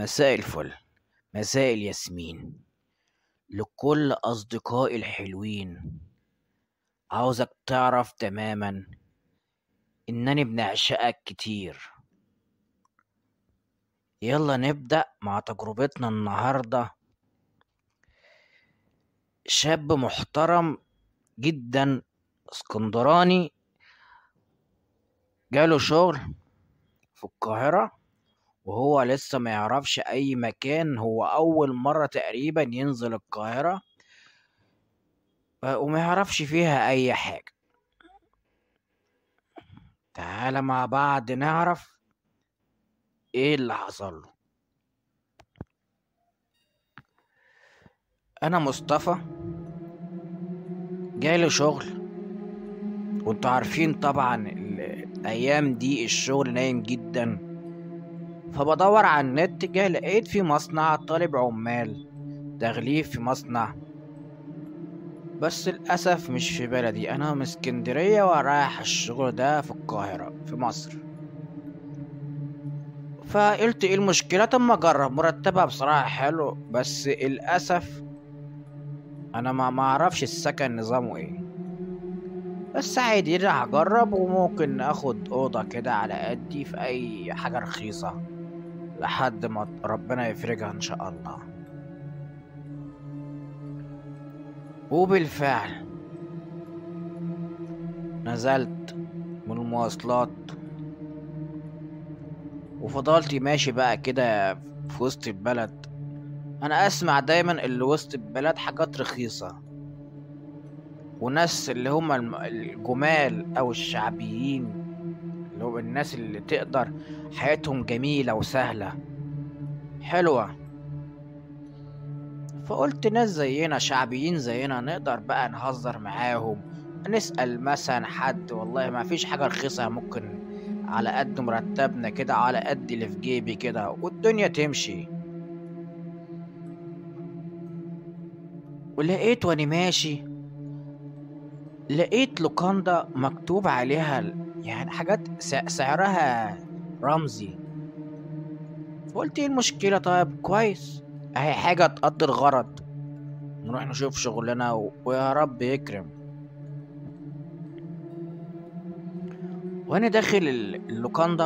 مساء الفل مساء الياسمين لكل أصدقائي الحلوين عاوزك تعرف تماما إنني بنعشقك كتير يلا نبدأ مع تجربتنا النهاردة شاب محترم جدا اسكندراني جاله شغل في القاهرة وهو لسه ما يعرفش أي مكان هو أول مرة تقريبا ينزل القاهرة وما يعرفش فيها أي حاجة تعالى مع بعض نعرف ايه اللي حصل له انا مصطفى جاي شغل وانتوا عارفين طبعا الايام دي الشغل نايم جدا فبدور على النت جاي لقيت في مصنع طالب عمال تغليف في مصنع بس للأسف مش في بلدي أنا من اسكندرية ورايح الشغل ده في القاهرة في مصر فقلت ايه المشكلة طب ما اجرب مرتبها بصراحة حلو بس للأسف أنا ما معرفش السكن نظامه ايه بس عادي راح أجرب وممكن اخد أوضة كده على قدي في أي حاجة رخيصة لحد ما ربنا يفرجها إن شاء الله وبالفعل نزلت من المواصلات وفضلت ماشي بقى كده في وسط البلد انا اسمع دايما اللي وسط البلد حاجات رخيصة وناس اللي هم الم- الجمال او الشعبيين اللي هو الناس اللي تقدر حياتهم جميلة وسهلة حلوة فقلت ناس زينا شعبيين زينا نقدر بقى نهزر معاهم نسأل مثلا حد والله ما فيش حاجة رخيصة ممكن على قد مرتبنا كده على قد اللي في جيبي كده والدنيا تمشي ولقيت وانا ماشي لقيت لوكاندا مكتوب عليها ال- يعني حاجات سع- سعرها رمزي فقلت ايه المشكلة طيب كويس اهي حاجة تقضي الغرض نروح نشوف شغلنا و... ويا رب يكرم وانا داخل ال- اللوكاندا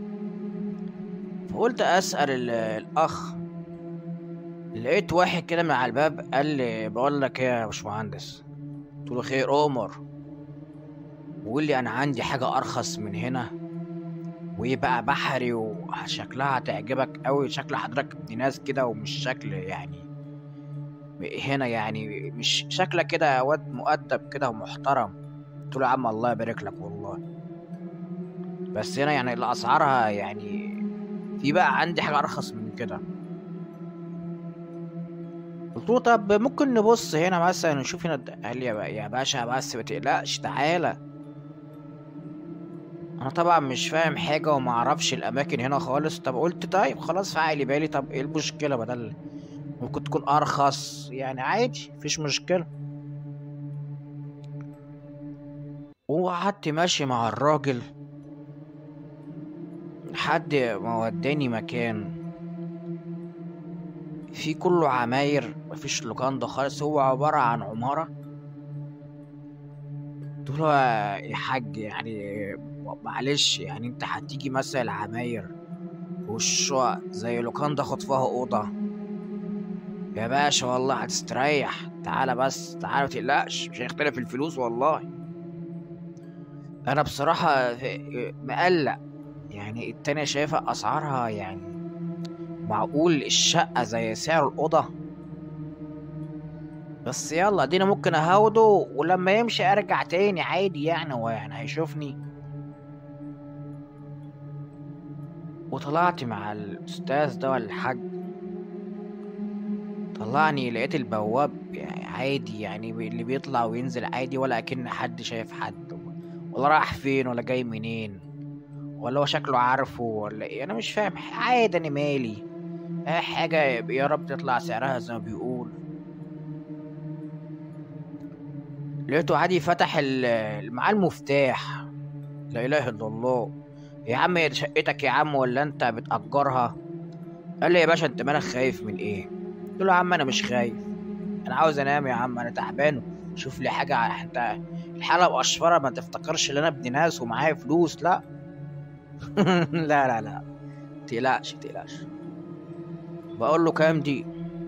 فقلت اسأل ال- الاخ لقيت واحد كده من على الباب قال لي بقول لك ايه يا باشمهندس قلت له خير امر بيقول لي انا عندي حاجه ارخص من هنا وايه بقى بحري وشكلها هتعجبك قوي شكل حضرتك ابن ناس كده ومش شكل يعني هنا يعني مش شكلك كده واد مؤدب كده ومحترم قلت له يا عم الله يبارك لك والله بس هنا يعني الاسعارها يعني في بقى عندي حاجه ارخص من كده قلت له طب ممكن نبص هنا مثلا نشوف هنا الد- قال لي يا با- يا باشا بس ما تقلقش تعالى انا طبعا مش فاهم حاجه وما اعرفش الاماكن هنا خالص طب قلت طيب خلاص في عقلي بالي طب ايه المشكله بدل ممكن تكون ارخص يعني عادي مفيش مشكله وقعدت ماشي مع الراجل لحد ما وداني مكان في كله عماير مفيش لوكاندا خالص هو عبارة عن عمارة قلت له يا حاج يعني معلش يعني انت هتيجي مثلا العماير والشقق زي لوكاندا خد فيها أوضة يا باشا والله هتستريح تعالى بس تعالى متقلقش مش هيختلف الفلوس والله أنا بصراحة مقلق يعني التانية شايفة أسعارها يعني معقول الشقة زي سعر الأوضة بس يلا دينا ممكن اهوده ولما يمشي ارجع تاني عادي يعني هو يعني هيشوفني وطلعت مع الاستاذ ده ولا الحاج طلعني لقيت البواب يعني عادي يعني اللي بيطلع وينزل عادي ولا اكن حد شايف حد ولا رايح فين ولا جاي منين ولا هو شكله عارفه ولا ايه انا مش فاهم عادي انا مالي اي حاجة يا رب تطلع سعرها زي ما بيقول لقيته عادي فتح ال- معاه المفتاح لا اله الا الله يا عم هي دي شقتك يا عم ولا انت بتأجرها قال لي يا باشا انت مالك خايف من ايه قلت له يا عم انا مش خايف انا عاوز انام يا عم انا تعبان شوف لي حاجه انت الحاله مقشفره ما تفتكرش ان انا ابن ناس ومعايا فلوس لا لا لا لا تقلقش تقلقش بقول له كام دي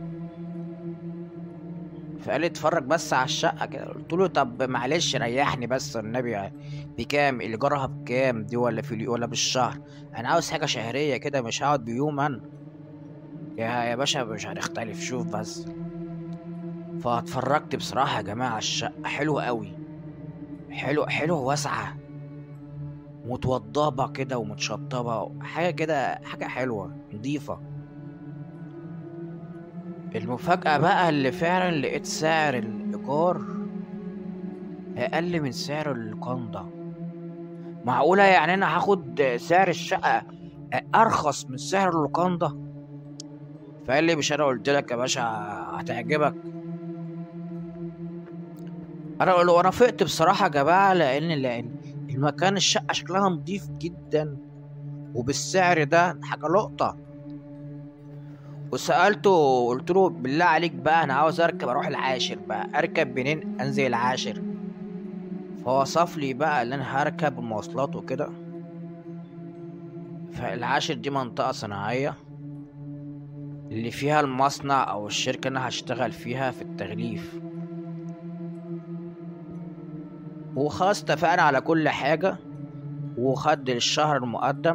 فقال لي اتفرج بس على الشقه كده قلت له طب معلش ريحني بس النبي بكام ايجارها بكام دي ولا في اليو- ولا بالشهر انا عاوز حاجه شهريه كده مش هقعد بيوم انا يا يا باشا مش هنختلف شوف بس فاتفرجت بصراحه يا جماعه على الشقه حلوه قوي حلو حلوه واسعه متوضبه كده ومتشطبه حاجه كده حاجه حلوه نظيفه المفاجأة بقى اللي فعلا لقيت سعر الإيجار أقل من سعر القنطة معقولة يعني أنا هاخد سعر الشقة أرخص من سعر اللوكاندا فقال لي مش أنا قلت لك يا باشا هتعجبك أنا أقول له أنا فقت بصراحة يا جماعة لأن لأن المكان الشقة شكلها نضيف جدا وبالسعر ده حاجة لقطة وسألته قلت له بالله عليك بقى أنا عاوز أركب أروح العاشر بقى أركب منين أنزل العاشر فوصف لي بقى اللي أنا هركب المواصلات وكده فالعاشر دي منطقة صناعية اللي فيها المصنع أو الشركة اللي أنا هشتغل فيها في التغليف وخلاص اتفقنا على كل حاجة وخد الشهر المقدم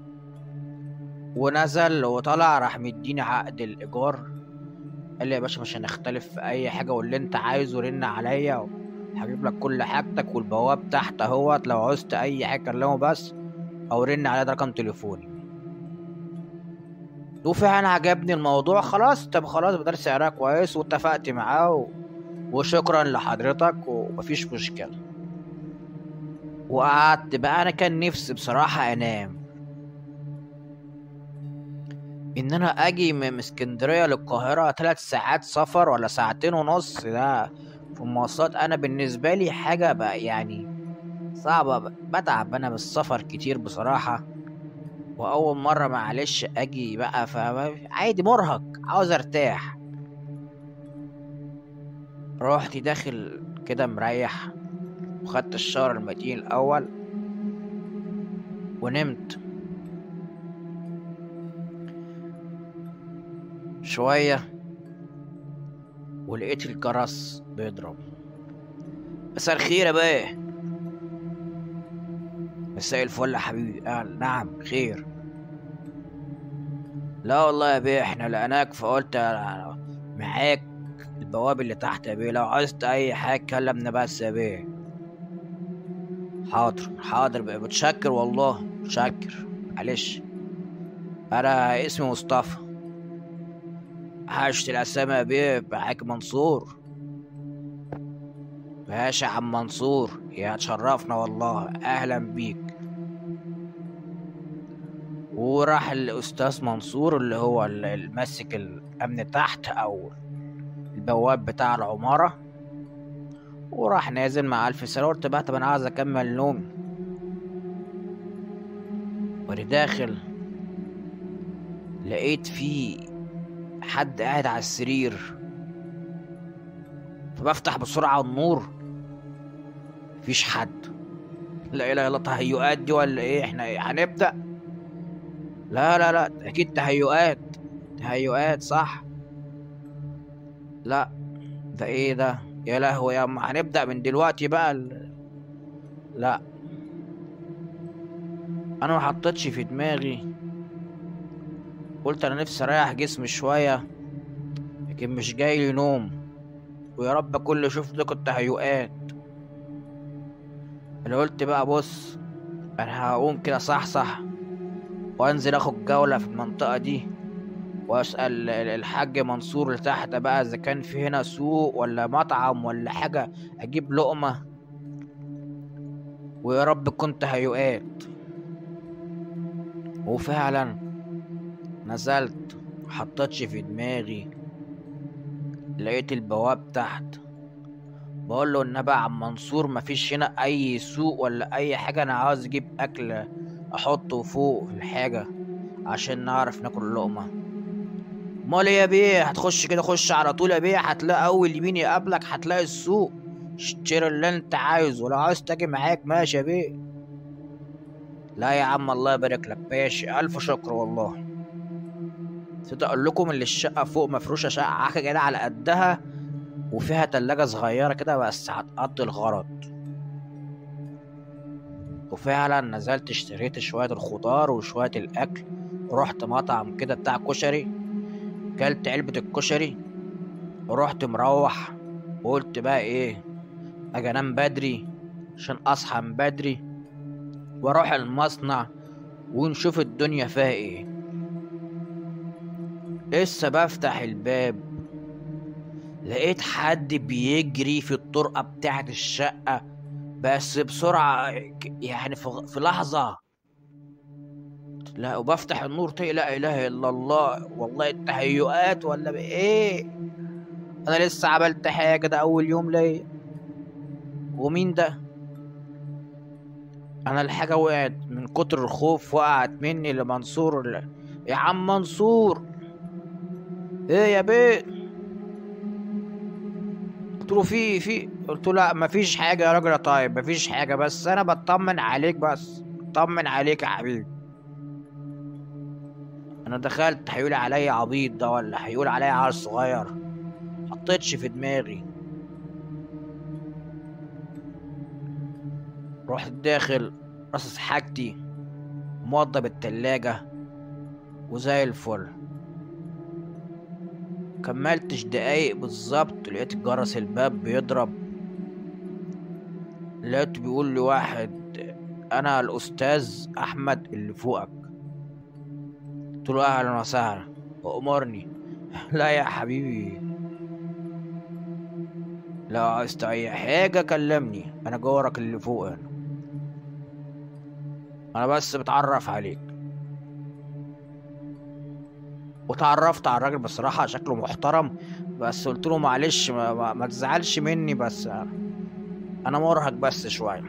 ونزل وطلع راح مديني عقد الإيجار قال لي يا باشا مش هنختلف في أي حاجة واللي أنت عايزه رن عليا هجيب لك كل حاجتك والبواب تحت اهوت لو عوزت أي حاجة كلمه بس أو رن عليا ده رقم تليفوني وفعلا عجبني الموضوع خلاص طب خلاص بدل سعرها كويس واتفقت معاه و... وشكرا لحضرتك ومفيش مشكلة وقعدت بقى أنا كان نفسي بصراحة أنام ان انا اجي من اسكندريه للقاهره ثلاث ساعات سفر ولا ساعتين ونص ده في المواصلات انا بالنسبه لي حاجه بقى يعني صعبه بتعب انا بالسفر كتير بصراحه واول مره معلش اجي بقى فعادي مرهق عاوز ارتاح رحت داخل كده مريح وخدت الشاور المتين الاول ونمت شوية ولقيت الجرس بيضرب مساء الخير يا بيه مساء الفل يا حبيبي قال نعم خير لا والله يا بيه احنا لقيناك فقلت معاك البواب اللي تحت يا بيه لو عايزت اي حاجة كلمنا بس يا بيه حاضر حاضر بقى متشكر والله متشكر معلش انا اسمي مصطفى عاشت الأسامة يا بيه معاك منصور باشا عم منصور يا تشرفنا والله أهلا بيك وراح الأستاذ منصور اللي هو الماسك الأمن تحت أو البواب بتاع العمارة وراح نازل مع ألف سنة قلت بقى طب أنا عاوز أكمل نومي وأنا داخل لقيت فيه حد قاعد على السرير فبفتح بسرعة النور مفيش حد لا اله الا تهيؤات دي ولا ايه احنا هنبدأ لا لا لا اكيد تهيؤات تهيؤات صح لا ده ايه ده يا لهوي يا اما هنبدأ من دلوقتي بقى ال... لا انا ما حطيتش في دماغي قلت انا نفسي اريح جسمي شويه لكن مش جاي لي نوم ويا رب كل شوف لكم التهيؤات انا قلت بقى بص انا هقوم كده صحصح وانزل اخد جوله في المنطقه دي واسال الحاج منصور اللي تحت بقى اذا كان في هنا سوق ولا مطعم ولا حاجه اجيب لقمه ويا رب تكون تهيؤات وفعلا نزلت محطتش في دماغي لقيت البواب تحت بقول له النبي عم منصور مفيش هنا اي سوق ولا اي حاجة انا عاوز اجيب اكل احطه فوق في الحاجة عشان نعرف ناكل لقمة امال إيه يا بيه هتخش كده خش على طول يا بيه هتلاقي اول يمين يقابلك هتلاقي السوق اشتري اللي انت عايزه ولو عايز تاجي معاك ماشي يا بيه لا يا عم الله يبارك لك ماشي الف شكر والله نسيت اقول لكم اللي الشقه فوق مفروشه شقه كده على قدها وفيها تلاجة صغيرة كده بس هتقضي الغرض وفعلا نزلت اشتريت شوية الخضار وشوية الأكل ورحت مطعم كده بتاع كشري كلت علبة الكشري ورحت مروح وقلت بقى ايه اجي انام بدري عشان اصحى من بدري واروح المصنع ونشوف الدنيا فيها ايه لسه بفتح الباب لقيت حد بيجري في الطرقة بتاعت الشقة بس بسرعة يعني في في لحظة لا وبفتح النور تاني لا إله إلا الله والله التهيؤات ولا بإيه أنا لسه عملت حاجة ده أول يوم ليا ومين ده أنا الحاجة وقعت من كتر الخوف وقعت مني لمنصور يا عم منصور ايه يا بيه قلت له في في قلت له لا مفيش حاجه يا راجل طيب مفيش حاجه بس انا بطمن عليك بس بطمن عليك يا حبيبي انا دخلت هيقول عليا عبيط ده ولا هيقول عليا عيل صغير حطيتش في دماغي رحت داخل رصص حاجتي موضب التلاجة وزي الفل كملتش دقايق بالظبط لقيت جرس الباب بيضرب لقيت بيقول لي واحد انا الاستاذ احمد اللي فوقك قلت له اهلا وسهلا وامرني لا يا حبيبي لو عايز اي حاجه كلمني انا جارك اللي فوق انا انا بس بتعرف عليك وتعرفت على الراجل بصراحة شكله محترم بس قلت له معلش ما, ما, ما تزعلش مني بس أنا مرهق بس شوية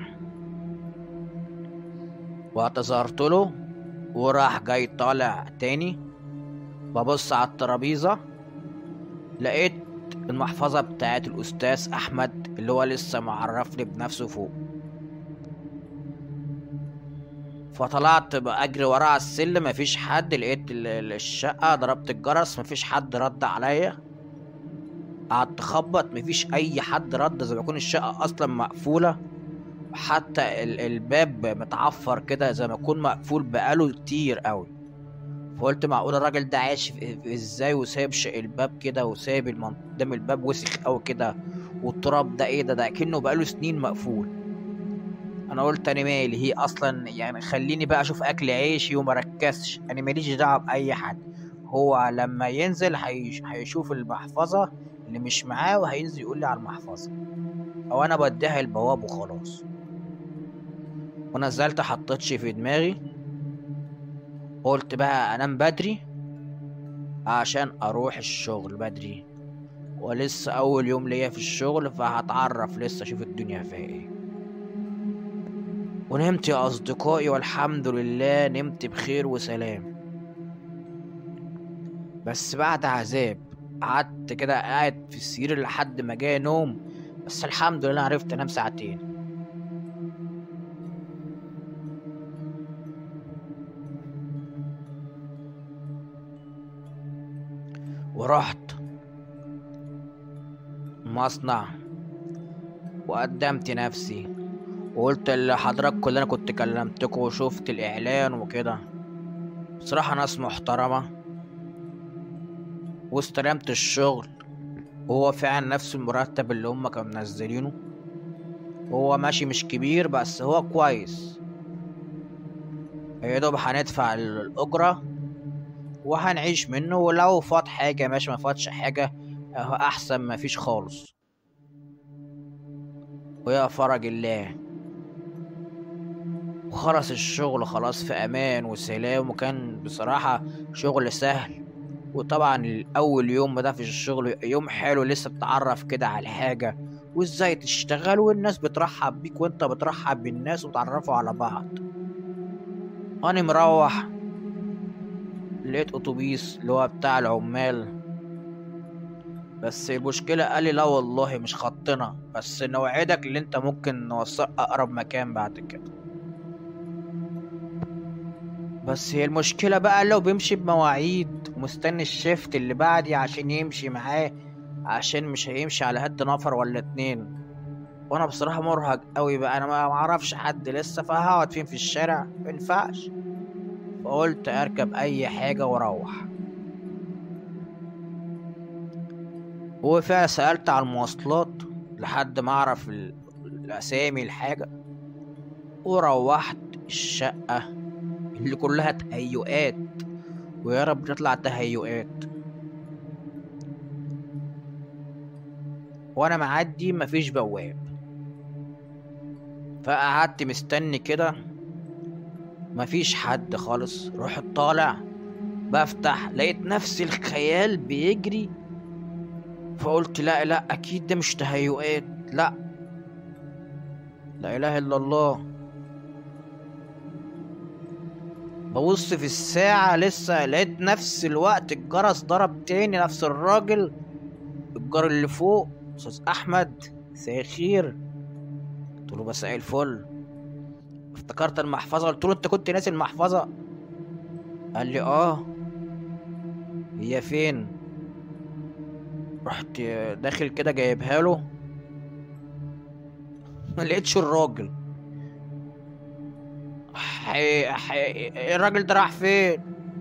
واعتذرت له وراح جاي طالع تاني ببص على الترابيزة لقيت المحفظة بتاعت الأستاذ أحمد اللي هو لسه معرفني بنفسه فوق فطلعت بأجري وراه على السلم مفيش حد لقيت الشقة ضربت الجرس مفيش حد رد عليا قعدت اخبط مفيش اي حد رد زي ما يكون الشقة اصلا مقفولة وحتى الباب متعفر كده زي ما يكون مقفول بقاله كتير قوي فقلت معقول الراجل ده عايش ازاي وسايب الباب كده وسايب قدام الباب وسخ قوي كده والتراب ده ايه ده ده كأنه بقاله سنين مقفول انا قلت انا مالي هي اصلا يعني خليني بقى اشوف اكل عيشي وما ركزش انا ماليش دعوه باي حد هو لما ينزل هيشوف المحفظه اللي مش معاه وهينزل يقول لي على المحفظه او انا بديها البواب وخلاص ونزلت حطيتش في دماغي قلت بقى انام بدري عشان اروح الشغل بدري ولسه اول يوم ليا في الشغل فهتعرف لسه اشوف الدنيا فيها ايه ونمت يا أصدقائي والحمد لله نمت بخير وسلام بس بعد عذاب قعدت كده قاعد في السرير لحد ما جاي نوم بس الحمد لله عرفت انام ساعتين ورحت مصنع وقدمت نفسي وقلت لحضراتكم اللي انا كنت كلمتكم وشفت الاعلان وكده بصراحة ناس محترمة واستلمت الشغل وهو فعلا نفس المرتب اللي هما كانوا منزلينه هو ماشي مش كبير بس هو كويس يا دوب هندفع الأجرة وهنعيش منه ولو فات حاجة ماشي ما فاتش حاجة أحسن ما فيش خالص ويا فرج الله وخلص الشغل خلاص في امان وسلام وكان بصراحة شغل سهل وطبعا اول يوم ده في الشغل يوم حلو لسه بتعرف كده على حاجة وازاي تشتغل والناس بترحب بيك وانت بترحب بالناس وتعرفوا على بعض انا مروح لقيت اتوبيس اللي هو بتاع العمال بس المشكلة قال لي لا والله مش خطنا بس نوعدك اللي انت ممكن نوصل اقرب مكان بعد كده بس هي المشكلة بقى لو بيمشي بمواعيد ومستني الشيفت اللي بعدي عشان يمشي معاه عشان مش هيمشي على قد نفر ولا اتنين وانا بصراحة مرهق قوي بقى انا ما معرفش حد لسه فهقعد فين في الشارع مينفعش فقلت اركب اي حاجة واروح وفعلا سألت على المواصلات لحد ما اعرف ال- الاسامي الحاجة وروحت الشقة اللي كلها تهيؤات ويا رب تطلع تهيؤات وانا معدي مفيش بواب فقعدت مستني كده مفيش حد خالص رحت طالع بفتح لقيت نفس الخيال بيجري فقلت لا لا اكيد ده مش تهيؤات لا لا اله الا الله ببص في الساعة لسه لقيت نفس الوقت الجرس ضرب تاني نفس الراجل الجار اللي فوق استاذ احمد مساء الخير قلت له مساء الفل افتكرت المحفظة قلت له انت كنت ناسي المحفظة قال لي اه هي فين رحت داخل كده جايبها له ما لقيتش الراجل حي... حي... الراجل ده راح فين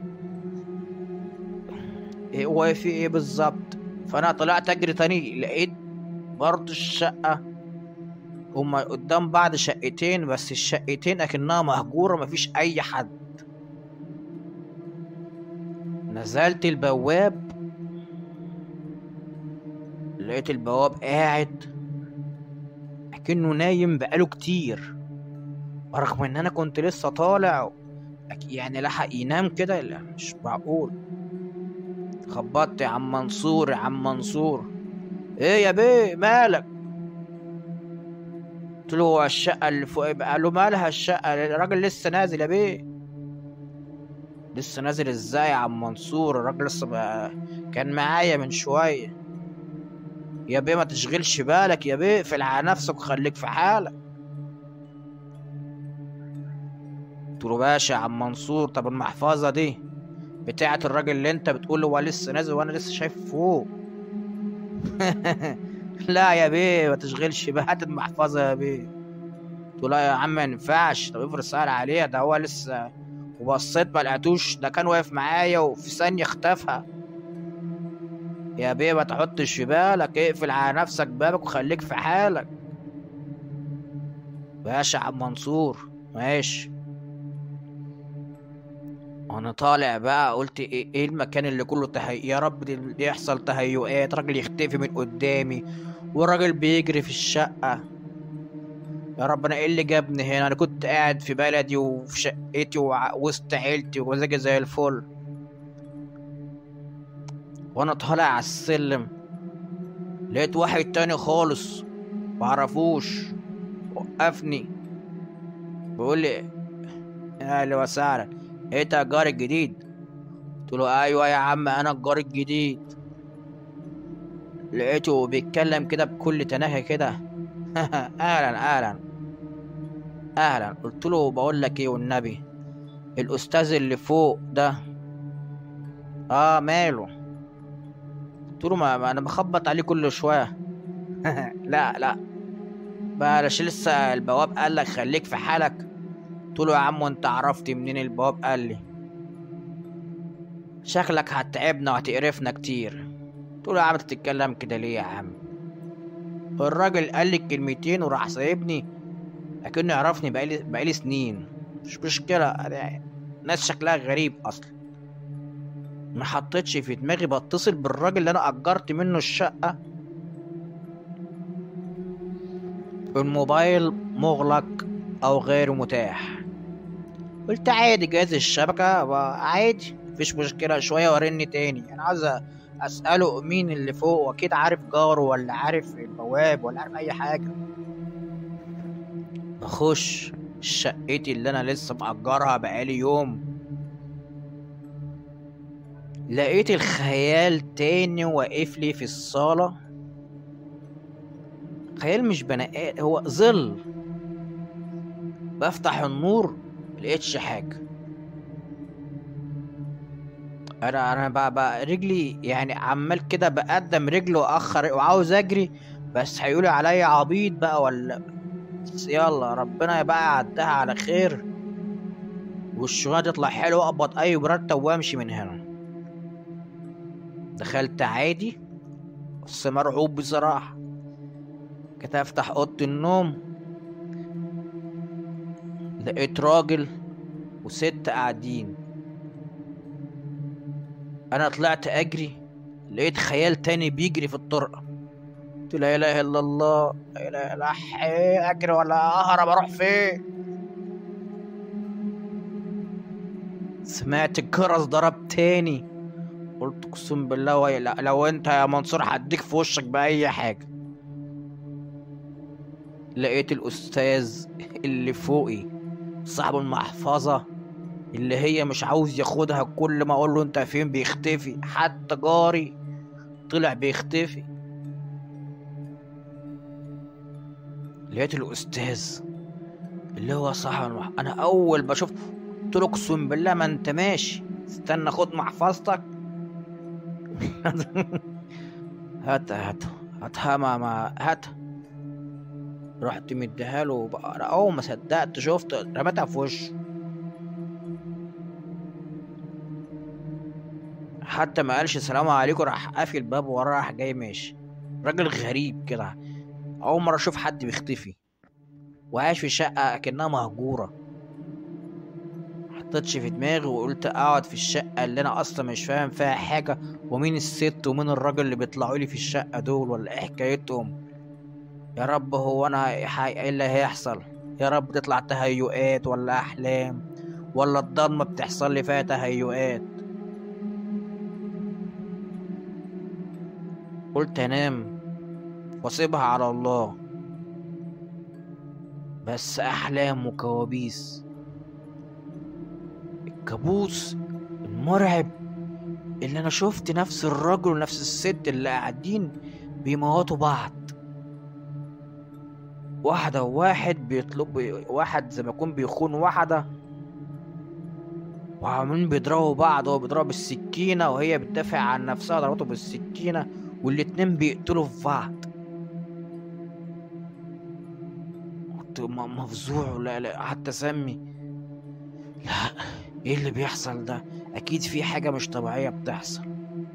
ايه هو في ايه بالظبط فانا طلعت اجري تاني لقيت برضه الشقة هما قدام بعض شقتين بس الشقتين اكنها مهجورة مفيش اي حد نزلت البواب لقيت البواب قاعد اكنه نايم بقاله كتير رغم ان انا كنت لسه طالع أك- يعني لحق ينام كده لا مش معقول خبطت يا عم منصور يا عم منصور ايه يا بيه مالك قلت له هو الشقة اللي فوق قال له مالها الشقة الراجل لسه نازل يا بيه لسه نازل ازاي يا عم منصور الراجل لسه بقى كان معايا من شوية يا بيه ما تشغلش بالك يا بيه اقفل على نفسك وخليك في حالك قلت له باشا يا عم منصور طب المحفظة دي بتاعة الراجل اللي انت بتقول هو لسه نازل وانا لسه شايف فوق لا يا بيه ما تشغلش بقى هات المحفظة يا بيه قلت له لا يا عم ما ينفعش طب افرض سأل عليها ده هو لسه وبصيت ما لقيتوش ده كان واقف معايا وفي ثانية اختفى يا بيه ما تحطش في بالك اقفل على نفسك بابك وخليك في حالك باشا يا عم منصور ماشي وانا طالع بقى قلت ايه, إيه المكان اللي كله تهيؤ يا رب دي دي يحصل تهيؤات راجل يختفي من قدامي وراجل بيجري في الشقة يا رب انا ايه اللي جابني هنا انا كنت قاعد في بلدي وفي شقتي وع- وسط عيلتي ومزاجي زي الفل وانا طالع على السلم لقيت واحد تاني خالص معرفوش وقفني بيقول لي اهلا وسهلا انت الجار الجديد قلت له ايوه يا عم انا الجار الجديد لقيته بيتكلم كده بكل تناهي كده اهلا اهلا اهلا قلت له بقول لك ايه والنبي الاستاذ اللي فوق ده اه ماله قلت له ما ما انا بخبط عليه كل شويه لا لا بلاش لسه البواب قال لك خليك في حالك قلت له يا عم وانت عرفت منين البواب قال لي شكلك هتعبنا وهتقرفنا كتير قلت له يا عم انت بتتكلم كده ليه يا عم الراجل قال لي الكلمتين وراح سايبني لكنه يعرفني بقالي بقالي سنين مش مشكلة يعني ناس شكلها غريب اصلا ما حطيتش في دماغي بتصل بالراجل اللي انا اجرت منه الشقة الموبايل مغلق او غير متاح قلت عادي جهاز الشبكة عادي مفيش مشكلة شوية ورني تاني انا عاوز اسأله مين اللي فوق واكيد عارف جاره ولا عارف البواب ولا عارف اي حاجة بخش شقتي اللي انا لسه مأجرها بقالي يوم لقيت الخيال تاني واقف لي في الصالة خيال مش بني آدم هو ظل بفتح النور ملقيتش حاجة انا انا بقى, بقى رجلي يعني عمال كده بقدم رجلي واخر وعاوز اجري بس هيقولوا عليا عبيط بقى ولا بس يلا ربنا بقى يعدها على خير والشغلانه تطلع حلوه اقبض اي مرتب وامشي من هنا دخلت عادي بس مرعوب بصراحه كنت افتح اوضه النوم لقيت راجل وست قاعدين انا طلعت اجري لقيت خيال تاني بيجري في الطرقه قلت لا اله الا الله لا اله الا حي اجري ولا اهرب اروح فين سمعت الجرس ضرب تاني قلت اقسم بالله وي- لا- لو انت يا منصور هديك في وشك باي حاجه لقيت الاستاذ اللي فوقي صاحب المحفظه اللي هي مش عاوز ياخدها كل ما اقول له انت فين بيختفي حتى جاري طلع بيختفي لقيت الاستاذ اللي هو صاحب المح... انا اول ما شفت قلت له اقسم بالله ما انت ماشي استنى خد محفظتك هات هات هاتها ما ما هات رحت مديها له بقى أنا اول ما صدقت شفت رميتها في وشه حتى ما قالش السلام عليكم راح قافل الباب وراه راح جاي ماشي راجل غريب كده اول مره اشوف حد بيختفي وعايش في شقه اكنها مهجوره حطيتش في دماغي وقلت اقعد في الشقه اللي انا اصلا مش فاهم فيها حاجه ومين الست ومين الراجل اللي بيطلعوا لي في الشقه دول ولا ايه حكايتهم يا رب هو انا ح- ايه اللي هيحصل يا رب تطلع تهيؤات ولا احلام ولا الضلمه بتحصل لي فيها تهيؤات قلت انام واسيبها على الله بس احلام وكوابيس الكابوس المرعب اللي انا شفت نفس الرجل ونفس الست اللي قاعدين بيموتوا بعض واحدة وواحد بيطلب واحد زي ما يكون بيخون واحدة وعاملين بيضربوا بعض هو بيضرب بالسكينة وهي بتدافع عن نفسها ضربته بالسكينة والاتنين بيقتلوا في بعض كنت م- مفزوع لا لا قعدت اسمي لا ايه اللي بيحصل ده اكيد في حاجة مش طبيعية بتحصل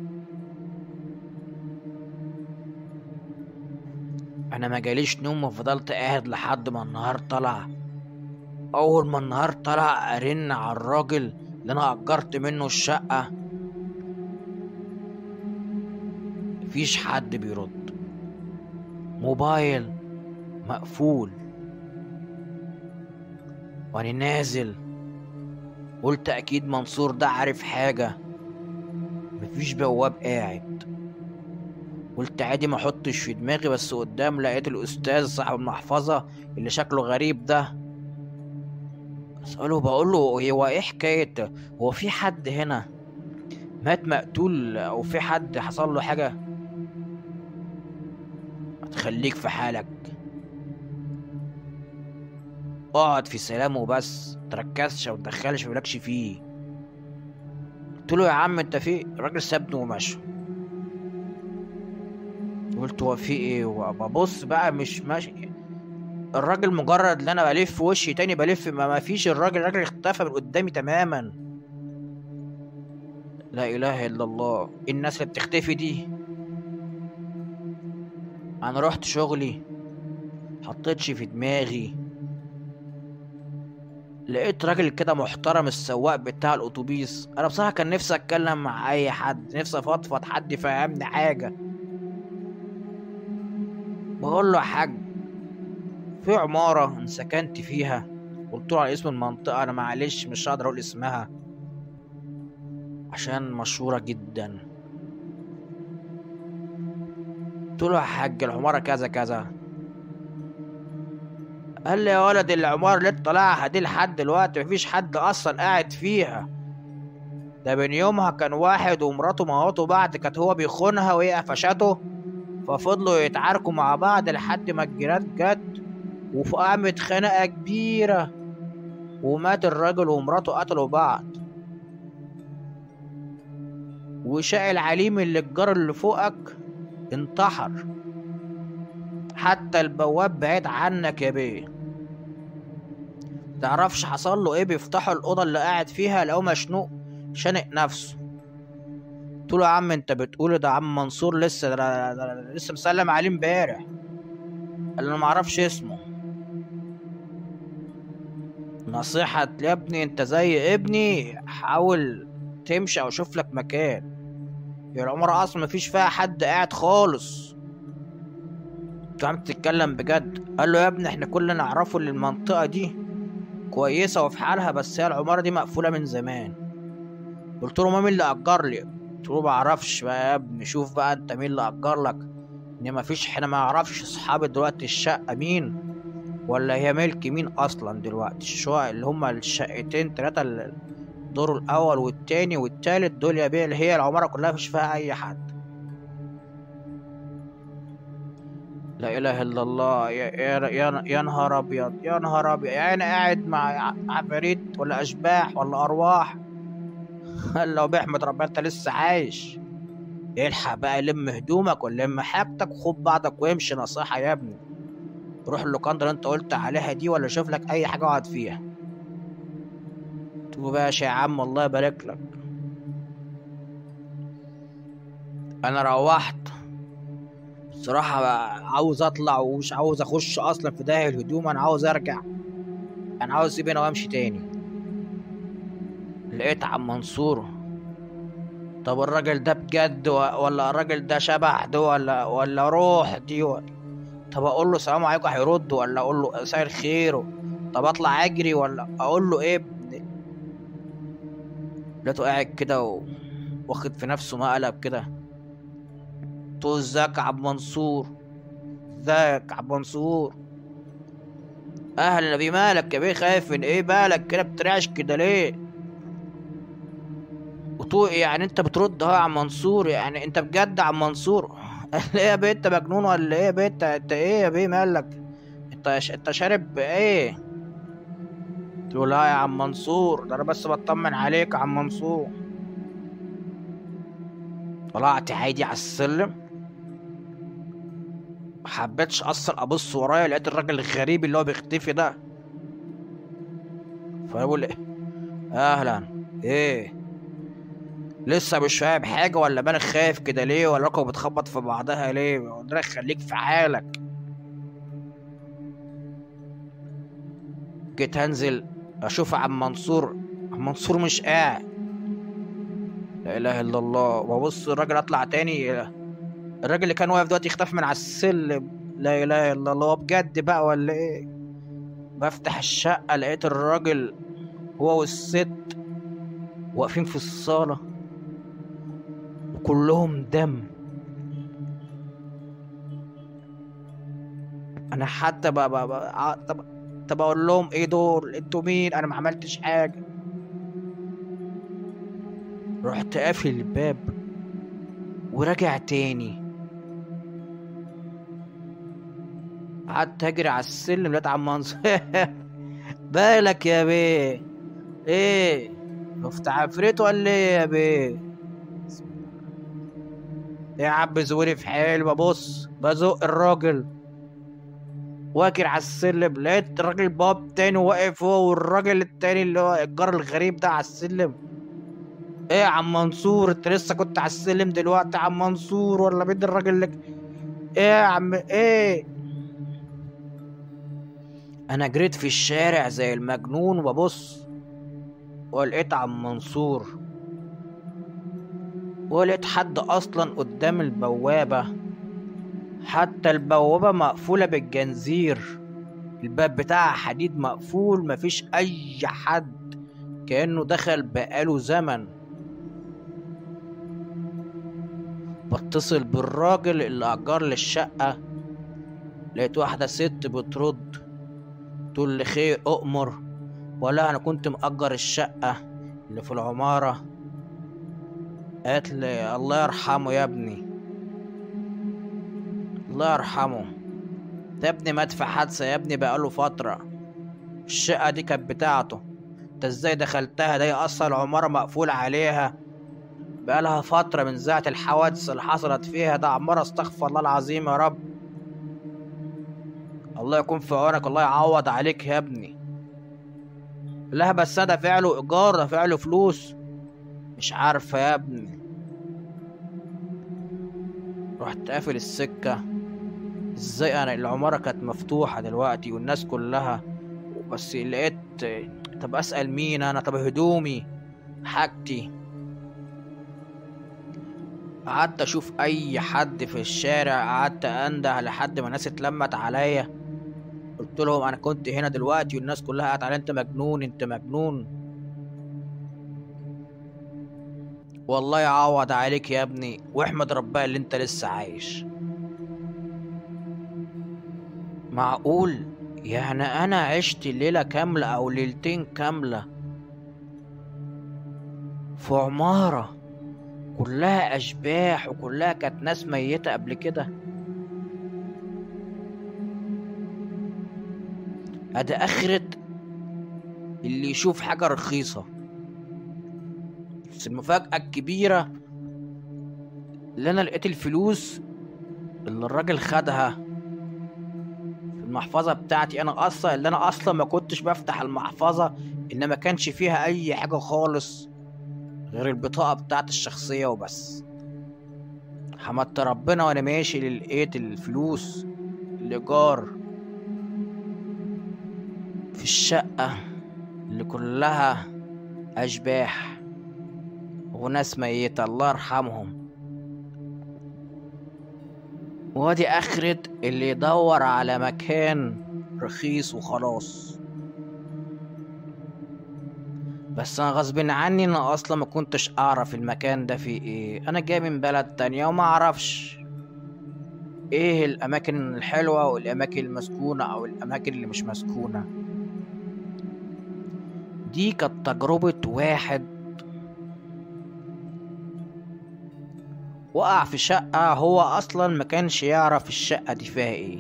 انا ما جاليش نوم وفضلت قاعد لحد ما النهار طلع اول ما النهار طلع ارن على الراجل اللي انا اجرت منه الشقة مفيش حد بيرد موبايل مقفول وانا نازل قلت اكيد منصور ده عارف حاجة مفيش بواب قاعد قلت عادي ما احطش في دماغي بس قدام لقيت الاستاذ صاحب المحفظة اللي شكله غريب ده اسأله بقول له هو ايه حكاية هو في حد هنا مات مقتول او في حد حصل له حاجة تخليك في حالك اقعد في سلام وبس تركزش وتدخلش مالكش فيه قلت له يا عم انت في الراجل سابني ومشى قلت هو في ايه وببص بقى مش ماشي الراجل مجرد ان انا بلف وشي تاني بلف ما ما فيش الراجل الراجل اختفى من قدامي تماما لا اله الا الله الناس اللي بتختفي دي انا رحت شغلي حطيتش في دماغي لقيت راجل كده محترم السواق بتاع الاتوبيس انا بصراحه كان نفسي اتكلم مع اي حد نفسي افضفض حد يفهمني حاجه بقول له يا حاج في عمارة أنا سكنت فيها قلت له على اسم المنطقة أنا معلش مش هقدر أقول اسمها عشان مشهورة جدا قلت له يا حاج العمارة كذا كذا قال لي يا ولد العمارة اللي انت طالعها دي لحد دلوقتي مفيش حد أصلا قاعد فيها ده من يومها كان واحد ومراته موتوا بعض كانت هو بيخونها وهي قفشته ففضلوا يتعاركوا مع بعض لحد ما الجيران جت وقامت خناقة كبيرة ومات الراجل ومراته قتلوا بعض وشاء العليم اللي الجار اللي فوقك انتحر حتى البواب بعيد عنك يا بيه تعرفش حصل له ايه بيفتحوا الأوضة اللي قاعد فيها لقوه مشنوق شانق نفسه قلت له يا عم انت بتقول ده عم منصور لسه ده, ده, ده لسه مسلم عليه امبارح قال لي انا معرفش اسمه نصيحة يا ابني انت زي ابني حاول تمشي او شوف لك مكان يا العمارة اصلا مفيش فيها حد قاعد خالص انت عم تتكلم بجد قال له يا ابني احنا كلنا نعرفه ان المنطقة دي كويسة وفي حالها بس هي العمارة دي مقفولة من زمان قلت له ما مين اللي أجر لي قلت له معرفش بقى يا ابني شوف بقى انت مين اللي أجر لك ان مفيش احنا ما يعرفش اصحاب دلوقتي الشقة مين ولا هي ملك مين اصلا دلوقتي الشقق اللي هما الشقتين تلاتة الدور الاول والتاني والتالت دول يا بيه اللي هي العمارة كلها مفيش فيها اي حد لا اله الا الله يا يا يا, يا نهار ابيض يا نهار ابيض يعني انا قاعد مع عفاريت ولا اشباح ولا ارواح لو بيحمد ربنا انت لسه عايش الحق بقى لم هدومك ولم حاجتك وخد بعضك وامشي نصيحة يا ابني روح اللوكاندا اللي انت قلت عليها دي ولا شوف لك اي حاجة اقعد فيها تقول باشا يا عم الله يبارك لك انا روحت بصراحة عاوز اطلع ومش عاوز اخش اصلا في داهية الهدوم انا عاوز ارجع انا عاوز اسيب هنا وامشي تاني لقيت عم منصور طب الراجل ده بجد ولا الراجل ده شبح ده ولا ولا روح دي ولا طب اقول له سلام عليكم هيرد ولا اقول له مساء الخير طب اطلع اجري ولا اقول له ايه لقيته قاعد كده و... واخد في نفسه مقلب كده قلت له ازيك يا عبد منصور ازيك يا عبد منصور اهلا نبي مالك يا بيه خايف من ايه بالك كده بترعش كده ليه قلت له يعني انت بترد اهو يا عم منصور يعني انت بجد يا عم منصور قال لي ايه يا بيه انت مجنون ولا ايه يا بيه انت انت ايه يا بيه مالك انت ش... انت شارب ايه قلت له لا يا عم منصور ده انا بس بطمن عليك يا عم منصور طلعت عادي على السلم محبتش اصلا ابص ورايا لقيت الراجل الغريب اللي هو بيختفي ده فبقول ايه اهلا ايه لسه مش فاهم حاجة ولا بالك خايف كده ليه ولا ركبه بتخبط في بعضها ليه قلت لك خليك في حالك جيت هنزل اشوف عم منصور عم منصور مش قاعد لا اله الا الله وابص الراجل اطلع تاني الراجل اللي كان واقف دلوقتي اختفى من على السلم لا اله الا الله بجد بقى ولا ايه بفتح الشقة لقيت الراجل هو والست واقفين في الصالة وكلهم دم انا حتى بقى بقى بقى طب طب اقول لهم ايه دول انتوا مين انا ما عملتش حاجة رحت قافل الباب وراجع تاني قعدت اجري على السلم لقيت عم منصور بالك يا بيه ايه شفت عفريت ولا ايه يا بيه يا عم زوري في حالي ببص بزق الراجل واجر على السلم لقيت الراجل باب تاني واقف هو والراجل التاني اللي هو الجار الغريب ده على السلم ايه يا عم منصور انت لسه كنت على السلم دلوقتي يا عم منصور ولا بيد الراجل لك ايه يا عم ايه انا جريت في الشارع زي المجنون وببص ولقيت عم منصور ولقيت حد اصلا قدام البوابة حتى البوابة مقفولة بالجنزير الباب بتاعها حديد مقفول مفيش اي حد كأنه دخل بقاله زمن بتصل بالراجل اللي أجر لي الشقة لقيت واحدة ست بترد تقول لي خير أؤمر ولا أنا كنت مأجر الشقة اللي في العمارة قالت لي الله يرحمه يا ابني الله يرحمه ده ابني مات في حادثة يا ابني بقاله فترة الشقة دي كانت بتاعته انت ازاي دخلتها ده هي اصلا العمارة مقفول عليها بقالها فترة من ساعة الحوادث اللي حصلت فيها ده عمارة استغفر الله العظيم يا رب الله يكون في عونك الله يعوض عليك يا ابني لا بس ده فعله ايجار ده فعله فلوس مش عارفة يا ابني رحت قافل السكة ازاي انا العمارة كانت مفتوحة دلوقتي والناس كلها بس لقيت طب اسأل مين انا طب هدومي حاجتي قعدت اشوف اي حد في الشارع قعدت انده لحد ما الناس اتلمت عليا قلت لهم انا كنت هنا دلوقتي والناس كلها قالت علي انت مجنون انت مجنون والله يعوض عليك يا ابني واحمد ربنا اللي انت لسه عايش معقول يعني انا عشت ليلة كاملة او ليلتين كاملة في عمارة كلها اشباح وكلها كانت ناس ميتة قبل كده ادي اخرة اللي يشوف حاجة رخيصة بس المفاجأة الكبيرة اللي انا لقيت الفلوس اللي الراجل خدها في المحفظة بتاعتي انا اصلا اللي انا اصلا ما كنتش بفتح المحفظة ان ما كانش فيها اي حاجة خالص غير البطاقة بتاعت الشخصية وبس حمدت ربنا وانا ماشي لقيت الفلوس الايجار في الشقة اللي كلها اشباح وناس ميتة الله يرحمهم وادي اخرة اللي يدور على مكان رخيص وخلاص بس انا غصب عني انا اصلا ما كنتش اعرف المكان ده فيه ايه انا جاي من بلد تانية وما اعرفش ايه الاماكن الحلوة والاماكن المسكونة او الاماكن اللي مش مسكونة دي كانت تجربة واحد وقع في شقة هو أصلا ما كانش يعرف الشقة دي فيها ايه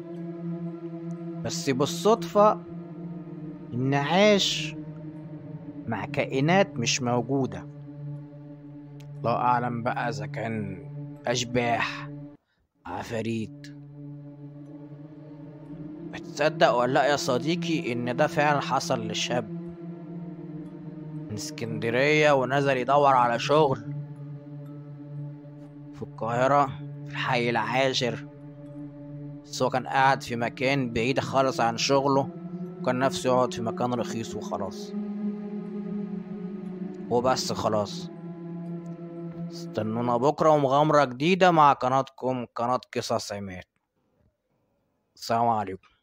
بس بالصدفة إن عاش مع كائنات مش موجودة الله أعلم بقى إذا كان أشباح عفاريت بتصدق ولا لأ يا صديقي إن ده فعلا حصل لشاب من اسكندرية ونزل يدور على شغل في القاهرة في الحي العاشر بس هو كان قاعد في مكان بعيد خالص عن شغله وكان نفسه يقعد في مكان رخيص وخلاص وبس خلاص استنونا بكرة ومغامرة جديدة مع قناتكم قناة قصص عماد السلام عليكم